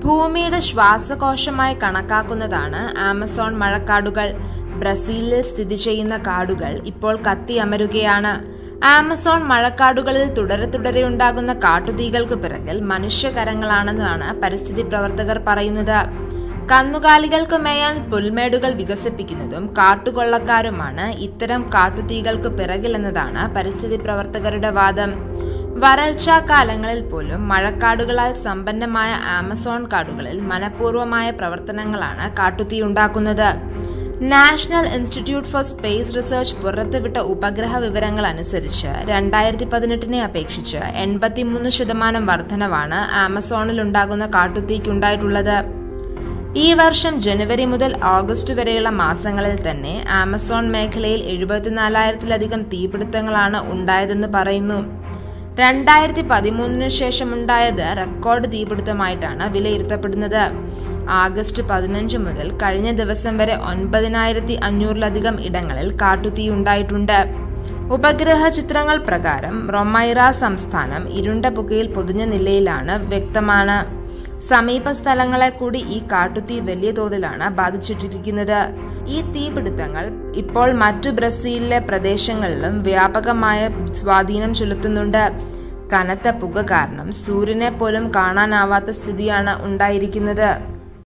ഭൂമിയുടെ ശ്വാസകോശമായി കണക്കാക്കുന്നതാണ് ആമസോൺ മഴക്കാടുകൾ ബ്രസീലിൽ സ്ഥിതി ചെയ്യുന്ന കാടുകൾ ഇപ്പോൾ കത്തിയമരുകയാണ് ആമസോൺ മഴക്കാടുകളിൽ തുടരെ തുടരെ ഉണ്ടാകുന്ന കാട്ടുതീകൾക്ക് പിറകിൽ മനുഷ്യകരങ്ങളാണെന്നാണ് പരിസ്ഥിതി പ്രവർത്തകർ പറയുന്നത് കന്നുകാലികൾക്ക് മേയാൻ പുൽമേടുകൾ വികസിപ്പിക്കുന്നതും കാട്ടുകൊള്ളക്കാരുമാണ് ഇത്തരം കാട്ടുതീകൾക്ക് പിറകിലെന്നതാണ് പരിസ്ഥിതി പ്രവർത്തകരുടെ വാദം വരൾച്ചാ കാലങ്ങളിൽ പോലും മഴക്കാടുകളാൽ സമ്പന്നമായ ആമസോൺ കാടുകളിൽ മനഃപൂർവമായ പ്രവർത്തനങ്ങളാണ് കാട്ടുതീ ഉണ്ടാക്കുന്നത് national institute for space research പുറത്തുവിട്ട ഉപഗ്രഹ വിവരങ്ങൾ അനുസരിച്ച് രണ്ടായിരത്തി പതിനെട്ടിനെ അപേക്ഷിച്ച് എൺപത്തിമൂന്ന് ശതമാനം വർധനവാണ് ആമസോണിൽ ഉണ്ടാകുന്ന കാട്ടുതീക്കുണ്ടായിട്ടുള്ളത് ഈ വർഷം ജനുവരി മുതൽ ഓഗസ്റ്റ് വരെയുള്ള മാസങ്ങളിൽ തന്നെ ആമസോൺ മേഖലയിൽ എഴുപത്തിനാലായിരത്തിലധികം തീപിടുത്തങ്ങളാണ് ഉണ്ടായതെന്ന് പറയുന്നു രണ്ടായിരത്തി പതിമൂന്നിന് ശേഷം ഉണ്ടായത് റെക്കോർഡ് തീപിടുത്തമായിട്ടാണ് വിലയിരുത്തപ്പെടുന്നത് ആഗസ്റ്റ് പതിനഞ്ച് മുതൽ കഴിഞ്ഞ ദിവസം വരെ ഒൻപതിനായിരത്തി അഞ്ഞൂറിലധികം ഇടങ്ങളിൽ കാട്ടുതീ ഉണ്ടായിട്ടുണ്ട് ഉപഗ്രഹ ചിത്രങ്ങൾ പ്രകാരം റൊമൈറ സംസ്ഥാനം ഇരുണ്ട പുകയിൽ പൊതിഞ്ഞ നിലയിലാണ് വ്യക്തമാണ് സമീപ സ്ഥലങ്ങളെ കൂടി ഈ കാട്ടുതീ വലിയ തോതിലാണ് ബാധിച്ചിട്ടിരിക്കുന്നത് ഈ തീപിടുത്തങ്ങൾ ഇപ്പോൾ മറ്റു ബ്രസീലിലെ പ്രദേശങ്ങളിലും വ്യാപകമായ സ്വാധീനം ചെലുത്തുന്നുണ്ട് കനത്ത പുക കാരണം സൂര്യനെ പോലും കാണാനാവാത്ത സ്ഥിതിയാണ് ഉണ്ടായിരിക്കുന്നത്